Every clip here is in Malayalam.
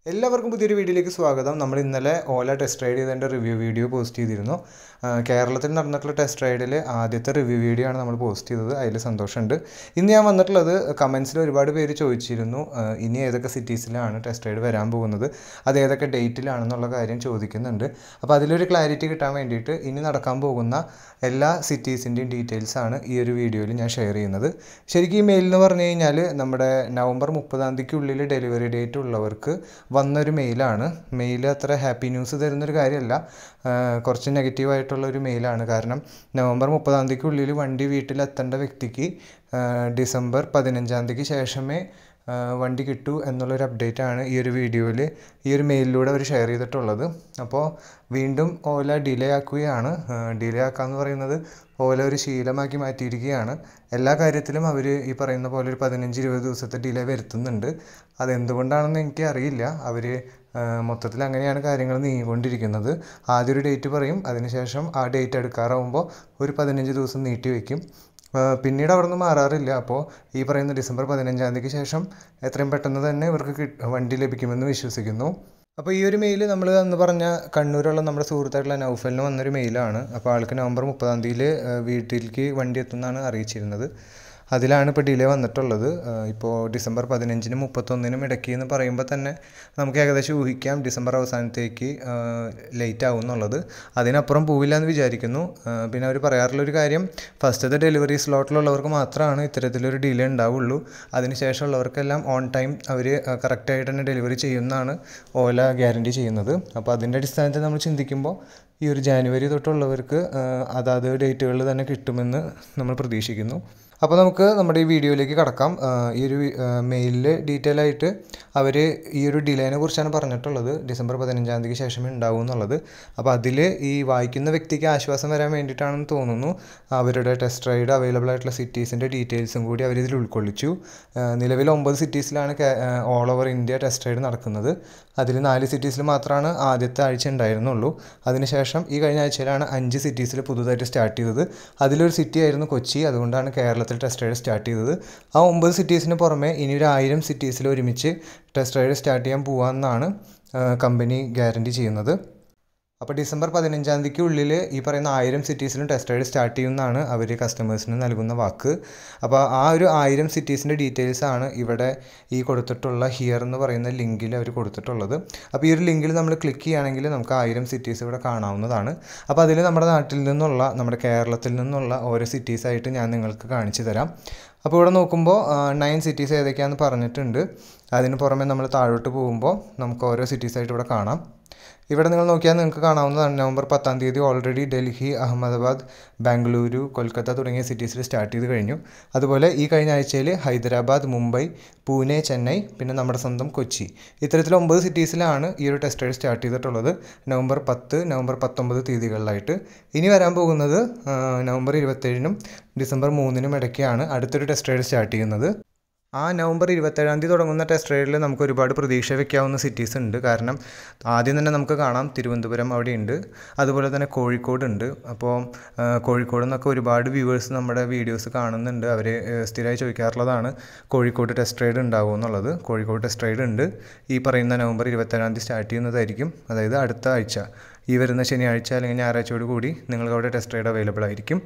എല്ലാവർക്കും പുതിയൊരു വീഡിയോയിലേക്ക് സ്വാഗതം നമ്മൾ ഇന്നലെ ഓല ടെസ്റ്റ് റൈഡ് ചെയ്തതിൻ്റെ റിവ്യൂ വീഡിയോ പോസ്റ്റ് ചെയ്തിരുന്നു ആ, കേരളത്തിൽ നടന്നിട്ടുള്ള ടെസ്റ്റ് റൈഡിൽ ആദ്യത്തെ റിവ്യൂ വീഡിയോ ആണ് നമ്മൾ പോസ്റ്റ് ചെയ്തത് അതിൽ സന്തോഷമുണ്ട് ഇന്ന് ഞാൻ വന്നിട്ടുള്ളത് കമൻസിൽ ഒരുപാട് പേര് ചോദിച്ചിരുന്നു ആ, ഇനി ഏതൊക്കെ സിറ്റീസിലാണ് ടെസ്റ്റ് റൈഡ് വരാൻ പോകുന്നത് അത് ഏതൊക്കെ ഡേറ്റിലാണെന്നുള്ള കാര്യം ചോദിക്കുന്നുണ്ട് അപ്പോൾ അതിലൊരു ക്ലാരിറ്റി കിട്ടാൻ വേണ്ടിയിട്ട് ഇനി നടക്കാൻ പോകുന്ന എല്ലാ സിറ്റീസിൻ്റെയും ഡീറ്റെയിൽസ് ആണ് ഈ ഒരു വീഡിയോയിൽ ഞാൻ ഷെയർ ചെയ്യുന്നത് ശരിക്കും ഈ മെയിൽ എന്ന് പറഞ്ഞു കഴിഞ്ഞാൽ നമ്മുടെ നവംബർ മുപ്പതാം തീയതിക്കുള്ളിൽ ഡെലിവറി ഡേറ്റ് ഉള്ളവർക്ക് വന്നൊരു മെയിലാണ് മെയിൽ അത്ര ഹാപ്പി ന്യൂസ് തരുന്നൊരു കാര്യമല്ല ആ, കുറച്ച് നെഗറ്റീവായിട്ടുള്ള ഒരു മെയിലാണ് കാരണം നവംബർ മുപ്പതാം തീയതിക്കുള്ളിൽ വണ്ടി വീട്ടിലെത്തേണ്ട വ്യക്തിക്ക് ആ, ഡിസംബർ പതിനഞ്ചാം തീയതിക്ക് ശേഷമേ ആ, വണ്ടി കിട്ടൂ എന്നുള്ളൊരു അപ്ഡേറ്റ് ആണ് ഈ ഒരു വീഡിയോയിൽ ഈ ഒരു മെയിലിലൂടെ അവർ ഷെയർ ചെയ്തിട്ടുള്ളത് അപ്പോൾ വീണ്ടും ഓല ഡിലേ ആക്കുകയാണ് ഡിലേ ആക്കാന്ന് പറയുന്നത് ഓല ഒരു ശീലമാക്കി മാറ്റിയിരിക്കുകയാണ് എല്ലാ കാര്യത്തിലും അവർ ഈ പറയുന്ന പോലെ ഒരു പതിനഞ്ച് ഇരുപത് ദിവസത്തെ ഡിലേ വരുത്തുന്നുണ്ട് അതെന്തുകൊണ്ടാണെന്ന് എനിക്ക് അറിയില്ല അവർ മൊത്തത്തിൽ അങ്ങനെയാണ് കാര്യങ്ങൾ നീങ്ങിക്കൊണ്ടിരിക്കുന്നത് ആദ്യം ഒരു ഡേറ്റ് പറയും അതിനുശേഷം ആ ഡേറ്റ് എടുക്കാറാവുമ്പോൾ ഒരു പതിനഞ്ച് ദിവസം നീട്ടി വയ്ക്കും ആ, പിന്നീട് അവിടെ നിന്ന് മാറാറില്ല അപ്പോൾ ഈ പറയുന്ന ഡിസംബർ പതിനഞ്ചാം തീയതിക്ക് ശേഷം എത്രയും പെട്ടെന്ന് തന്നെ ഇവർക്ക് കിട്ട വണ്ടി ലഭിക്കുമെന്ന് വിശ്വസിക്കുന്നു അപ്പോൾ ഈ ഒരു മെയിൽ നമ്മൾ അന്ന് പറഞ്ഞ കണ്ണൂരുള്ള നമ്മുടെ സുഹൃത്തായിട്ടുള്ള നൗഫലിന് വന്നൊരു മെയിലാണ് അപ്പോൾ ആൾക്ക് നവംബർ മുപ്പതാം തീയതി വീട്ടിലേക്ക് വണ്ടി എത്തുമെന്നാണ് അറിയിച്ചിരുന്നത് അതിലാണ് ഇപ്പോൾ ഡിലേ വന്നിട്ടുള്ളത് ഇപ്പോൾ ഡിസംബർ പതിനഞ്ചിനും മുപ്പത്തൊന്നിനും ഇടയ്ക്ക് എന്ന് പറയുമ്പോൾ തന്നെ നമുക്ക് ഏകദേശം ഊഹിക്കാം ഡിസംബർ അവസാനത്തേക്ക് ലേറ്റ് ആവും എന്നുള്ളത് അതിനപ്പുറം പോവില്ല എന്ന് വിചാരിക്കുന്നു ആ, പിന്നെ അവർ പറയാറുള്ളൊരു കാര്യം ഫസ്റ്റത്തെ ഡെലിവറി സ്ലോട്ടിലുള്ളവർക്ക് മാത്രമാണ് ഇത്തരത്തിലൊരു ഡിലേ ഉണ്ടാവുള്ളൂ അതിനുശേഷമുള്ളവർക്കെല്ലാം ഓൺ ടൈം അവർ കറക്റ്റായിട്ട് തന്നെ ഡെലിവറി ചെയ്യുമെന്നാണ് ഓല ഗ്യാരണ്ടി ചെയ്യുന്നത് അപ്പോൾ അതിൻ്റെ അടിസ്ഥാനത്തിൽ നമ്മൾ ചിന്തിക്കുമ്പോൾ ഈ ഒരു ജാനുവരി തൊട്ടുള്ളവർക്ക് ആ, അതാത് ഡേറ്റുകളിൽ തന്നെ കിട്ടുമെന്ന് നമ്മൾ പ്രതീക്ഷിക്കുന്നു അപ്പോൾ നമുക്ക് നമ്മുടെ ഈ വീഡിയോയിലേക്ക് കടക്കാം ആ, ഈ ഒരു മെയിലിൽ ഡീറ്റെയിൽ ആയിട്ട് അവർ ഈ ഒരു ഡിലേനെ കുറിച്ചാണ് പറഞ്ഞിട്ടുള്ളത് ഡിസംബർ പതിനഞ്ചാം തീയതിക്ക് ശേഷമേ ഉണ്ടാവൂ എന്നുള്ളത് അപ്പോൾ അതിൽ ഈ വായിക്കുന്ന വ്യക്തിക്ക് ആശ്വാസം വരാൻ വേണ്ടിയിട്ടാണെന്ന് തോന്നുന്നു അവരുടെ ടെസ്റ്റ് റൈഡ് അവൈലബിൾ ആയിട്ടുള്ള സിറ്റീസിൻ്റെ ഡീറ്റെയിൽസും കൂടി അവരിതിൽ ഉൾക്കൊള്ളിച്ചു ആ, നിലവിൽ ഒമ്പത് സിറ്റീസിലാണ് all over India test ride നടക്കുന്നത് അതിൽ നാല് സിറ്റീസിൽ മാത്രമാണ് ആദ്യത്തെ ആഴ്ച ഉണ്ടായിരുന്നുള്ളൂ അതിനുശേഷം ഈ കഴിഞ്ഞ ആഴ്ചയിലാണ് അഞ്ച് സിറ്റീസിൽ പുതുതായിട്ട് സ്റ്റാർട്ട് ചെയ്തത് അതിലൊരു സിറ്റി ആയിരുന്നു കൊച്ചി അതുകൊണ്ടാണ് കേരളത്തിൽ ടെസ്റ്റ് റൈഡ് സ്റ്റാർട്ട് ചെയ്തത് ആ ഒമ്പത് സിറ്റീസിന് പുറമെ ഇനി ഒരു ആയിരം സിറ്റീസിൽ ഒരുമിച്ച് ടെസ്റ്റ് റൈഡ് സ്റ്റാർട്ട് ചെയ്യാൻ പോകാമെന്നാണ് കമ്പനി ഗ്യാരണ്ടി ചെയ്യുന്നത് അപ്പോൾ ഡിസംബർ പതിനഞ്ചാം തീയതിക്ക് ഉള്ളിൽ ഈ പറയുന്ന ആയിരം സിറ്റീസിലും ടെസ്റ്റ് റൈഡ് സ്റ്റാർട്ട് ചെയ്യുമെന്നാണ് അവർ കസ്റ്റമേഴ്സിന് നൽകുന്ന വാക്ക് അപ്പോൾ ആ ഒരു ആയിരം സിറ്റീസിൻ്റെ ഡീറ്റെയിൽസ് ആണ് ഇവിടെ ഈ കൊടുത്തിട്ടുള്ള ഹിയർ എന്ന് പറയുന്ന ലിങ്കിൽ അവർ കൊടുത്തിട്ടുള്ളത് അപ്പോൾ ഈ ഒരു ലിങ്കിൽ നമ്മൾ ക്ലിക്ക് ചെയ്യുകയാണെങ്കിൽ നമുക്ക് ആയിരം സിറ്റീസ് ഇവിടെ കാണാവുന്നതാണ് അപ്പോൾ അതിൽ നമ്മുടെ നാട്ടിൽ നിന്നുള്ള നമ്മുടെ കേരളത്തിൽ നിന്നുള്ള ഓരോ സിറ്റീസായിട്ട് ഞാൻ നിങ്ങൾക്ക് കാണിച്ചു തരാം അപ്പോൾ ഇവിടെ നോക്കുമ്പോൾ നയൻ സിറ്റീസ് ഏതൊക്കെയാണെന്ന് പറഞ്ഞിട്ടുണ്ട് അതിന് പുറമെ നമ്മൾ താഴോട്ട് പോകുമ്പോൾ നമുക്ക് ഓരോ സിറ്റീസായിട്ട് ഇവിടെ കാണാം ഇവിടെ നിങ്ങൾ നോക്കിയാൽ നിങ്ങൾക്ക് കാണാവുന്നതാണ് നവംബർ പത്താം തീയതി ഓൾറെഡി ഡൽഹി അഹമ്മദാബാദ് ബാംഗ്ലൂരു കൊൽക്കത്ത തുടങ്ങിയ സിറ്റീസിൽ സ്റ്റാർട്ട് ചെയ്ത് കഴിഞ്ഞു അതുപോലെ ഈ കഴിഞ്ഞ ആഴ്ചയിൽ ഹൈദരാബാദ് മുംബൈ പൂനെ ചെന്നൈ പിന്നെ നമ്മുടെ സ്വന്തം കൊച്ചി ഇത്തരത്തിൽ ഒമ്പത് സിറ്റീസിലാണ് ഈ ഒരു ടെസ്റ്റ് റൈഡ് സ്റ്റാർട്ട് ചെയ്തിട്ടുള്ളത് നവംബർ പത്ത് നവംബർ പത്തൊമ്പത് തീയതികളിലായിട്ട് ഇനി വരാൻ പോകുന്നത് ആ, നവംബർ ഇരുപത്തേഴിനും ഡിസംബർ മൂന്നിനും ഇടയ്ക്കാണ് അടുത്തൊരു ടെസ്റ്റ് റൈഡ് സ്റ്റാർട്ട് ചെയ്യുന്നത് ആ നവംബർ ഇരുപത്തേഴാം തീയതി തുടങ്ങുന്ന ടെസ്റ്റ് റൈഡിൽ നമുക്ക് ഒരുപാട് പ്രതീക്ഷ വെക്കാവുന്ന സിറ്റീസ് ഉണ്ട് കാരണം ആദ്യം തന്നെ നമുക്ക് കാണാം തിരുവനന്തപുരം അവിടെയുണ്ട് അതുപോലെ തന്നെ കോഴിക്കോട് ഉണ്ട് അപ്പോൾ ആ, കോഴിക്കോട് നിന്നൊക്കെ ഒരുപാട് വ്യൂവേഴ്സ് നമ്മുടെ വീഡിയോസ് കാണുന്നുണ്ട് അവർ സ്ഥിരമായി ചോദിക്കാറുള്ളതാണ് കോഴിക്കോട് ടെസ്റ്റ് റൈഡ് ഉണ്ടാവുമോ എന്നുള്ളത് കോഴിക്കോട് ടെസ്റ്റ് റൈഡ് ഉണ്ട് ഈ പറയുന്ന നവംബർ ഇരുപത്തേഴാം തീയതി സ്റ്റാർട്ട് ചെയ്യുന്നതായിരിക്കും അതായത് അടുത്ത ആഴ്ച ഈ വരുന്ന ശനിയാഴ്ച അല്ലെങ്കിൽ ഞായറാഴ്ചയോട് കൂടി നിങ്ങൾക്ക് അവിടെ ടെസ്റ്റ് റൈഡ് അവൈലബിൾ ആയിരിക്കും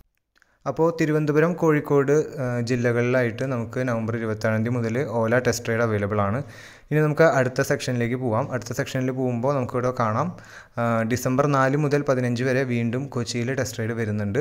അപ്പോൾ തിരുവനന്തപുരം കോഴിക്കോട് ആ, ജില്ലകളിലായിട്ട് നമുക്ക് നവംബർ ഇരുപത്തേഴാം തീയതി മുതൽ ഓല ടെസ്റ്റ് റൈഡ് അവൈലബിൾ ആണ് ഇനി നമുക്ക് അടുത്ത സെക്ഷനിലേക്ക് പോവാം അടുത്ത സെക്ഷനിൽ പോകുമ്പോൾ നമുക്കിവിടെ കാണാം ആ, ഡിസംബർ നാല് മുതൽ പതിനഞ്ച് വരെ വീണ്ടും കൊച്ചിയിൽ ടെസ്റ്റ് റൈഡ് വരുന്നുണ്ട്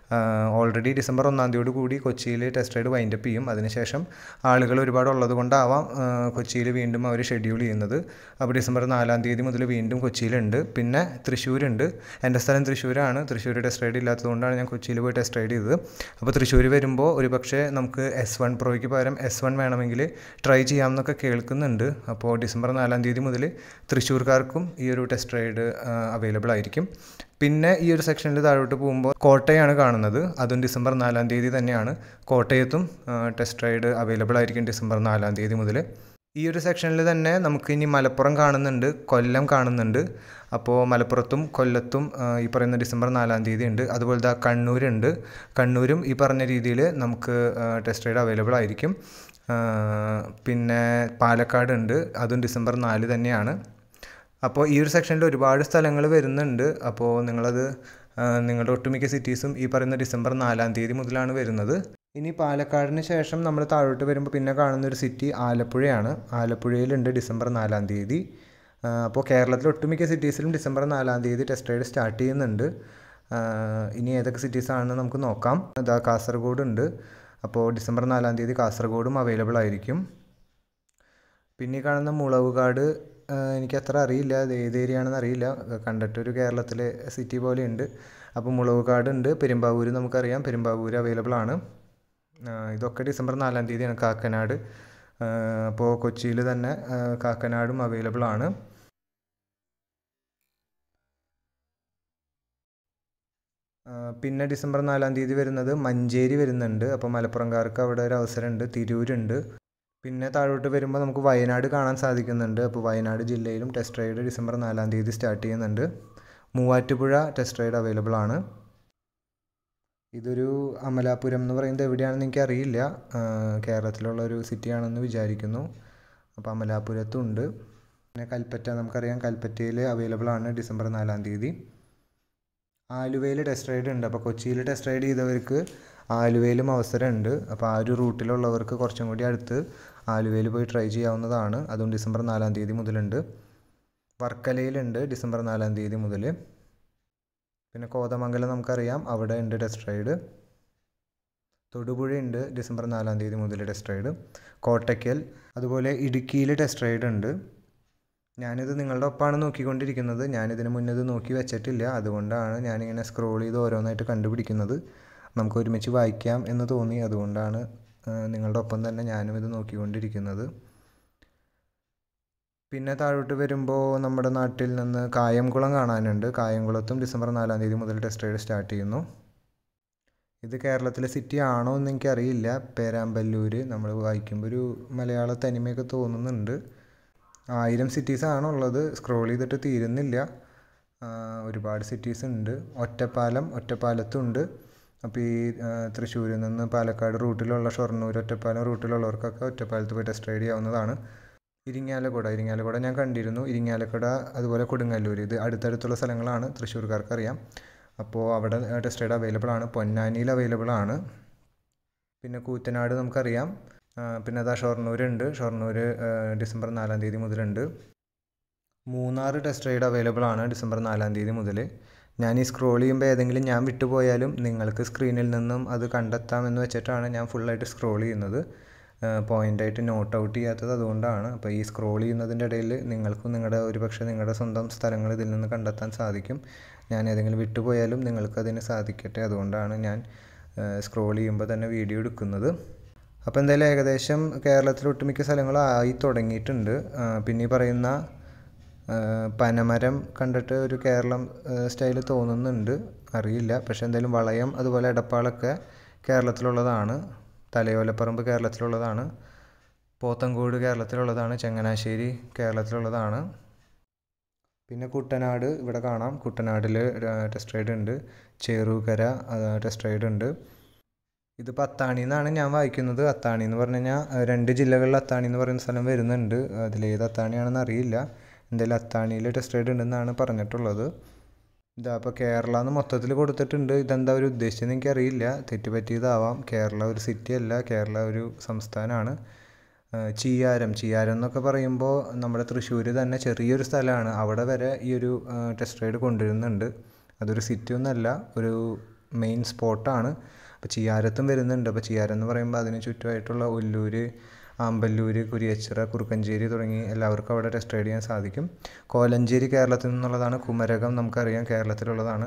ഓൾറെഡി ഡിസംബർ ഒന്നാം തീയതിയോട് കൂടി കൊച്ചിയിൽ ടെസ്റ്റ് റൈഡ് വൈൻഡപ്പ് ചെയ്യും അതിനുശേഷം ആളുകൾ ഒരുപാട് ഉള്ളത് കൊണ്ടാവാം ആ, കൊച്ചിയിൽ വീണ്ടും അവർ ഷെഡ്യൂൾ ചെയ്യുന്നത് അപ്പോൾ ഡിസംബർ നാലാം തീയതി മുതൽ വീണ്ടും കൊച്ചിയിലുണ്ട് പിന്നെ തൃശ്ശൂരുണ്ട് എൻ്റെ സ്ഥലം തൃശ്ശൂരാണ് തൃശ്ശൂർ ടെസ്റ്റ് റൈഡ് ഇല്ലാത്തതുകൊണ്ടാണ് ഞാൻ കൊച്ചിയിൽ പോയി ടെസ്റ്റ് റൈഡ് ചെയ്തത് അപ്പോൾ തൃശ്ശൂർ വരുമ്പോൾ ഒരു പക്ഷേ നമുക്ക് എസ് വൺ പ്രോയ്ക്ക് പകരം എസ് വൺ വേണമെങ്കിൽ ട്രൈ ചെയ്യാമെന്നൊക്കെ കേൾക്കുന്നുണ്ട് അപ്പോൾ ഡിസംബർ നാലാം തീയതി മുതൽ തൃശ്ശൂർക്കാർക്കും ഈ ഒരു ടെസ്റ്റ് റൈഡ് അവൈലബിൾ ആയിരിക്കും പിന്നെ ഈ ഒരു സെക്ഷനിൽ താഴോട്ട് പോകുമ്പോൾ കോട്ടയാണ് കാണുന്നത് അതും ഡിസംബർ നാലാം തീയതി തന്നെയാണ് കോട്ടയത്തും ടെസ്റ്റ് റൈഡ് അവൈലബിൾ ആയിരിക്കും ഡിസംബർ നാലാം തീയതി മുതൽ ഈ ഒരു സെക്ഷനിൽ തന്നെ നമുക്ക് ഇനി മലപ്പുറം കാണുന്നുണ്ട് കൊല്ലം കാണുന്നുണ്ട് അപ്പോൾ മലപ്പുറത്തും കൊല്ലത്തും ആ, ഈ പറയുന്ന ഡിസംബർ നാലാം തീയതി ഉണ്ട് അതുപോലെ ദാ കണ്ണൂരുണ്ട് കണ്ണൂരും ഈ പറഞ്ഞ രീതിയിൽ നമുക്ക് ടെസ്റ്റ് റൈഡ് അവൈലബിൾ ആയിരിക്കും പിന്നെ പാലക്കാട് ഉണ്ട് അതും ഡിസംബർ നാല് തന്നെയാണ് അപ്പോൾ ഈ ഒരു സെക്ഷനിൽ ഒരുപാട് സ്ഥലങ്ങൾ വരുന്നുണ്ട് അപ്പോൾ നിങ്ങളത് നിങ്ങളുടെ ഒട്ടുമിക്ക സിറ്റീസും ഈ പറയുന്ന ഡിസംബർ നാലാം തീയതി മുതലാണ് വരുന്നത് ഇനി പാലക്കാടിന് ശേഷം നമ്മൾ താഴോട്ട് വരുമ്പോൾ പിന്നെ കാണുന്ന ഒരു സിറ്റി ആലപ്പുഴയാണ് ആലപ്പുഴയിലുണ്ട് ഡിസംബർ നാലാം തീയതി അപ്പോൾ കേരളത്തിലെ ഒട്ടുമിക്ക സിറ്റീസിലും ഡിസംബർ നാലാം തീയതി ടെസ്റ്റ് റൈഡ് സ്റ്റാർട്ട് ചെയ്യുന്നുണ്ട് ഇനി ഏതൊക്കെ സിറ്റീസാണെന്ന് നമുക്ക് നോക്കാം ഇതാ കാസർഗോഡ് ഉണ്ട് അപ്പോൾ ഡിസംബർ നാലാം തീയതി കാസർഗോഡും അവൈലബിൾ ആയിരിക്കും പിന്നെ ഈ കാണുന്ന മുളവുകാട് എനിക്ക് അത്ര അറിയില്ല അത് ഏത് ഏരിയ ആണെന്ന് അറിയില്ല കണ്ടിട്ടൊരു കേരളത്തിലെ സിറ്റി പോലെ ഉണ്ട് അപ്പോൾ മുളവുകാട് ഉണ്ട് പെരുമ്പാവൂർ നമുക്കറിയാം പെരുമ്പാവൂർ അവൈലബിൾ ആണ് ഇതൊക്കെ ഡിസംബർ നാലാം തീയതിയാണ് കാക്കനാട് അപ്പോൾ കൊച്ചിയിൽ തന്നെ കാക്കനാടും അവൈലബിൾ ആണ് പിന്നെ ഡിസംബർ നാലാം തീയതി വരുന്നത് മഞ്ചേരി വരുന്നുണ്ട് അപ്പോൾ മലപ്പുറംകാർക്ക് അവിടെ ഒരു അവസരമുണ്ട് തിരൂരുണ്ട് പിന്നെ താഴോട്ട് വരുമ്പോൾ നമുക്ക് വയനാട് കാണാൻ സാധിക്കുന്നുണ്ട് അപ്പോൾ വയനാട് ജില്ലയിലും ടെസ്റ്റ് റൈഡ് ഡിസംബർ നാലാം തീയതി സ്റ്റാർട്ട് ചെയ്യുന്നുണ്ട് മൂവാറ്റുപുഴ ടെസ്റ്റ് റൈഡ് അവൈലബിൾ ആണ് ഇതൊരു അമലാപുരം എന്ന് പറയുന്നത് എവിടെയാണെന്ന് എനിക്ക് അറിയില്ല കേരളത്തിലുള്ള ഒരു സിറ്റിയാണെന്ന് വിചാരിക്കുന്നു അപ്പോൾ അമലാപുരത്തുണ്ട് പിന്നെ കൽപ്പറ്റ നമുക്കറിയാം കൽപ്പറ്റയിൽ അവൈലബിൾ ആണ് ഡിസംബർ നാലാം തീയതി ആലുവയിൽ ടെസ്റ്റ് റൈഡ് ഉണ്ട് അപ്പോൾ കൊച്ചിയിൽ ടെസ്റ്റ് റൈഡ് ചെയ്തവർക്ക് ആലുവയിലും അവസരമുണ്ട് അപ്പോൾ ആ ഒരു റൂട്ടിലുള്ളവർക്ക് കുറച്ചും കൂടി അടുത്ത് ആലുവയിൽ പോയി ട്രൈ ചെയ്യാവുന്നതാണ് അതും ഡിസംബർ നാലാം തീയതി മുതലുണ്ട് വർക്കലയിലുണ്ട് ഡിസംബർ നാലാം തീയതി മുതൽ പിന്നെ കോതമംഗലം നമുക്കറിയാം അവിടെ ഉണ്ട് ടെസ്റ്റ് റൈഡ് തൊടുപുഴയുണ്ട് ഡിസംബർ നാലാം തീയതി മുതൽ ടെസ്റ്റ് റൈഡ് കോട്ടയ്ക്കൽ അതുപോലെ ഇടുക്കിയിൽ ടെസ്റ്റ് റൈഡ് ഉണ്ട് ഞാനിത് നിങ്ങളുടെ ഒപ്പമാണ് നോക്കിക്കൊണ്ടിരിക്കുന്നത് ഞാനിതിന് മുന്നേ ഇത് നോക്കി വെച്ചിട്ടില്ല അതുകൊണ്ടാണ് ഞാനിങ്ങനെ സ്ക്രോൾ ചെയ്ത് ഓരോന്നായിട്ട് കണ്ടുപിടിക്കുന്നത് നമുക്ക് ഒരുമിച്ച് വായിക്കാം എന്ന് തോന്നി അതുകൊണ്ടാണ് നിങ്ങളുടെ ഒപ്പം തന്നെ ഞാനും ഇത് നോക്കിക്കൊണ്ടിരിക്കുന്നത് പിന്നെ താഴോട്ട് വരുമ്പോൾ നമ്മുടെ നാട്ടിൽ നിന്ന് കായംകുളം കാണാനുണ്ട് കായംകുളത്തും ഡിസംബർ നാലാം തീയതി മുതൽ ടെസ്റ്റ് റൈഡ് സ്റ്റാർട്ട് ചെയ്യുന്നു ഇത് കേരളത്തിലെ സിറ്റി ആണോ എന്ന് എനിക്കറിയില്ല പേരാമ്പല്ലൂർ നമ്മൾ വായിക്കുമ്പോൾ ഒരു മലയാള തനിമയൊക്കെ തോന്നുന്നുണ്ട് ആയിരം സിറ്റീസാണ് ഉള്ളത് സ്ക്രോൾ ചെയ്തിട്ട് തീരുന്നില്ല ഒരുപാട് സിറ്റീസ് ഉണ്ട് ഒറ്റപ്പാലം ഒറ്റപ്പാലത്തുണ്ട് അപ്പോൾ ഈ തൃശ്ശൂരിൽ നിന്ന് പാലക്കാട് റൂട്ടിലുള്ള ഷൊർണൂർ ഒറ്റപ്പാലം റൂട്ടിലുള്ളവർക്കൊക്കെ ഒറ്റപ്പാലത്ത് പോയി ടെസ്റ്റ് റൈഡ് ചെയ്യാവുന്നതാണ് ഇരിങ്ങാലക്കുട ഇരിങ്ങാലക്കുട ഞാൻ കണ്ടിരുന്നു ഇരിങ്ങാലക്കുട അതുപോലെ കൊടുങ്ങല്ലൂർ ഇത് അടുത്തടുത്തുള്ള സ്ഥലങ്ങളാണ് തൃശ്ശൂർക്കാർക്ക് അറിയാം അപ്പോൾ അവിടെ ടെസ്റ്റ് റൈഡ് അവൈലബിൾ ആണ് പൊന്നാനിയിൽ അവൈലബിൾ ആണ് പിന്നെ കൂറ്റനാട് നമുക്കറിയാം പിന്നെ അതാ ഷൊർണൂരുണ്ട് ഷൊർണൂർ ഡിസംബർ നാലാം തീയതി മുതലുണ്ട് മൂന്നാർ ടെസ്റ്റ് റൈഡ് അവൈലബിൾ ആണ് ഡിസംബർ നാലാം തീയതി മുതൽ ഞാൻ ഈ സ്ക്രോൾ ചെയ്യുമ്പോൾ ഏതെങ്കിലും ഞാൻ വിട്ടുപോയാലും നിങ്ങൾക്ക് സ്ക്രീനിൽ നിന്നും അത് കണ്ടെത്താമെന്ന് വെച്ചിട്ടാണ് ഞാൻ ഫുള്ളായിട്ട് സ്ക്രോൾ ചെയ്യുന്നത് പോയിൻ്റായിട്ട് നോട്ട് ഔട്ട് ചെയ്യാത്തത് അതുകൊണ്ടാണ് അപ്പോൾ ഈ സ്ക്രോൾ ചെയ്യുന്നതിൻ്റെ ഇടയിൽ നിങ്ങൾക്കും നിങ്ങളുടെ ഒരു പക്ഷേ നിങ്ങളുടെ സ്വന്തം സ്ഥലങ്ങൾ ഇതിൽ നിന്ന് കണ്ടെത്താൻ സാധിക്കും ഞാൻ ഏതെങ്കിലും വിട്ടുപോയാലും നിങ്ങൾക്ക് അതിന് സാധിക്കട്ടെ അതുകൊണ്ടാണ് ഞാൻ സ്ക്രോൾ ചെയ്യുമ്പോൾ തന്നെ വീഡിയോ എടുക്കുന്നത് അപ്പോൾ എന്തായാലും ഏകദേശം കേരളത്തിൽ ഒട്ടുമിക്ക സ്ഥലങ്ങളായി തുടങ്ങിയിട്ടുണ്ട് പിന്നെ ഈ പറയുന്ന പനമരം കണ്ടിട്ട് ഒരു കേരളം സ്റ്റൈൽ തോന്നുന്നുണ്ട് അറിയില്ല പക്ഷേ എന്തായാലും വളയം അതുപോലെ എടപ്പാളൊക്കെ കേരളത്തിലുള്ളതാണ് തലയോലപ്പറമ്പ് കേരളത്തിലുള്ളതാണ് പോത്തങ്കോട് കേരളത്തിലുള്ളതാണ് ചങ്ങനാശ്ശേരി കേരളത്തിലുള്ളതാണ് പിന്നെ കുട്ടനാട് ഇവിടെ കാണാം കുട്ടനാടിൽ ടെസ്റ്റ് റൈഡ് ഉണ്ട് ചേറൂക്കര ടെസ്റ്റ് റൈഡ് ഉണ്ട് ഇത് അത്താണി എന്നാണ് ഞാൻ വായിക്കുന്നത് അത്താണി എന്ന് പറഞ്ഞു കഴിഞ്ഞാൽ രണ്ട് ജില്ലകളിൽ അത്താണി എന്ന് പറയുന്ന സ്ഥലം വരുന്നുണ്ട് അതിലേത് അത്താണിയാണെന്ന് അറിയില്ല എന്തായാലും അത്താണിയിൽ ടെസ്റ്റ് റൈഡ് ഉണ്ടെന്നാണ് പറഞ്ഞിട്ടുള്ളത് ഇതാ അപ്പോൾ കേരള എന്ന് മൊത്തത്തിൽ കൊടുത്തിട്ടുണ്ട് ഇതെന്താ അവർ ഉദ്ദേശിച്ചതെന്ന് എനിക്കറിയില്ല തെറ്റുപറ്റിയതാവാം കേരള ഒരു സിറ്റി അല്ല കേരള ഒരു സംസ്ഥാനമാണ് ചീയാരം ചീയാരം എന്നൊക്കെ പറയുമ്പോൾ നമ്മുടെ തൃശ്ശൂർ തന്നെ ചെറിയൊരു സ്ഥലമാണ് അവിടെ വരെ ഈ ഒരു ടെസ്റ്റ് റൈഡ് കൊണ്ടുവരുന്നുണ്ട് അതൊരു സിറ്റി ഒന്നല്ല ഒരു മെയിൻ സ്പോട്ടാണ് അപ്പോൾ ചിയാരത്തും വരുന്നുണ്ട് അപ്പോൾ ചിയാരം എന്ന് പറയുമ്പോൾ അതിന് ചുറ്റുമായിട്ടുള്ള ഒല്ലൂർ ആമ്പല്ലൂർ കുരിയച്ചിറ കുറുക്കഞ്ചേരി തുടങ്ങി എല്ലാവർക്കും അവിടെ ടെസ്റ്റ് റൈഡ് ചെയ്യാൻ സാധിക്കും കോലഞ്ചേരി കേരളത്തിൽ നിന്നുള്ളതാണ് കുമരകം നമുക്കറിയാം കേരളത്തിലുള്ളതാണ്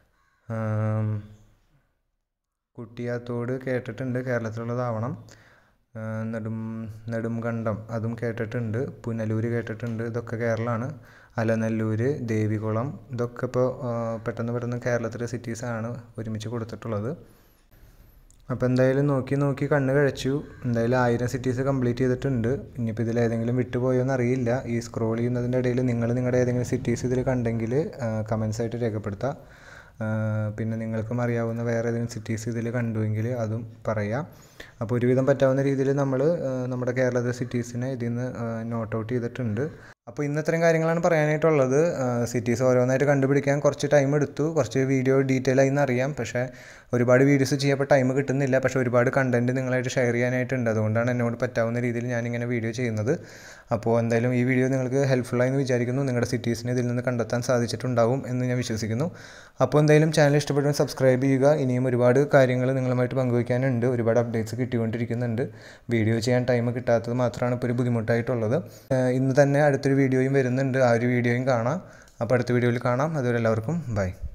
കുട്ടിയാത്തോട് കേട്ടിട്ടുണ്ട് കേരളത്തിലുള്ളതാവണം നെടും നെടുംകണ്ടം അതും കേട്ടിട്ടുണ്ട് പുനലൂർ കേട്ടിട്ടുണ്ട് ഇതൊക്കെ കേരളമാണ് അലനല്ലൂർ ദേവികുളം ഇതൊക്കെ ഇപ്പോൾ പെട്ടെന്ന് പെട്ടെന്ന് കേരളത്തിലെ സിറ്റീസാണ് ഒരുമിച്ച് കൊടുത്തിട്ടുള്ളത് അപ്പോൾ എന്തായാലും നോക്കി നോക്കി കണ്ണ് കഴിച്ചു എന്തായാലും ആയിരം സിറ്റീസ് കംപ്ലീറ്റ് ചെയ്തിട്ടുണ്ട് ഇനിയിപ്പോൾ ഇതിൽ ഏതെങ്കിലും വിട്ടുപോയോ എന്ന് അറിയില്ല ഈ സ്ക്രോൾ ചെയ്യുന്നതിൻ്റെ ഇടയിൽ നിങ്ങൾ നിങ്ങളുടെ ഏതെങ്കിലും സിറ്റീസ് ഇതിൽ കണ്ടെങ്കിൽ കമൻസ് ആയിട്ട് രേഖപ്പെടുത്താം പിന്നെ നിങ്ങൾക്കും അറിയാവുന്ന വേറെ ഏതെങ്കിലും സിറ്റീസ് ഇതിൽ കണ്ടുവെങ്കിൽ അതും പറയാം അപ്പോൾ ഒരുവിധം പറ്റാവുന്ന രീതിയിൽ നമ്മൾ നമ്മുടെ കേരളത്തിലെ സിറ്റീസിനെ ഇതിൽ നിന്ന് നോട്ട് ഔട്ട് ചെയ്തിട്ടുണ്ട് അപ്പോൾ ഇന്ന് ഇത്രയും കാര്യങ്ങളാണ് പറയാനായിട്ടുള്ളത് സിറ്റീസ് ഓരോന്നായിട്ട് കണ്ടുപിടിക്കാൻ കുറച്ച് ടൈം എടുത്തു കുറച്ച് വീഡിയോ ഡീറ്റെയിൽ ആയി അറിയാം പക്ഷേ ഒരുപാട് വീഡിയോസ് ചെയ്യപ്പോൾ ടൈം കിട്ടുന്നില്ല പക്ഷേ ഒരുപാട് കണ്ടൻറ്റ് നിങ്ങളായിട്ട് ഷെയർ ചെയ്യാനായിട്ടുണ്ട് അതുകൊണ്ടാണ് എന്നോട് പറ്റാവുന്ന രീതിയിൽ ഞാനിങ്ങനെ വീഡിയോ ചെയ്യുന്നത് അപ്പോൾ എന്തായാലും ഈ വീഡിയോ നിങ്ങൾക്ക് ഹെൽപ്ഫുള്ളായി എന്ന് വിചാരിക്കുന്നു നിങ്ങളുടെ സിറ്റീസിനെ ഇതിൽ നിന്ന് കണ്ടെത്താൻ സാധിച്ചിട്ടുണ്ടാവും എന്ന് ഞാൻ വിശ്വസിക്കുന്നു അപ്പോൾ എന്തായാലും ചാനൽ ഇഷ്ടപ്പെട്ടു സബ്സ്ക്രൈബ് ചെയ്യുക ഇനിയും ഒരുപാട് കാര്യങ്ങൾ നിങ്ങളുമായിട്ട് പങ്കുവയ്ക്കാനുണ്ട് ഒരുപാട് അപ്ഡേറ്റ്സ് കിട്ടിക്കൊണ്ടിരിക്കുന്നുണ്ട് വീഡിയോ ചെയ്യാൻ ടൈം കിട്ടാത്തത് മാത്രമാണ് ഇപ്പോൾ ഒരു ബുദ്ധിമുട്ടായിട്ടുള്ളത് ഇന്ന് തന്നെ അടുത്തൊരു വീഡിയോയും വരുന്നുണ്ട് ആ ഒരു വീഡിയോയും കാണാം അപ്പോൾ അടുത്ത വീഡിയോയിൽ കാണാം അതുവരെ എല്ലാവർക്കും ബൈ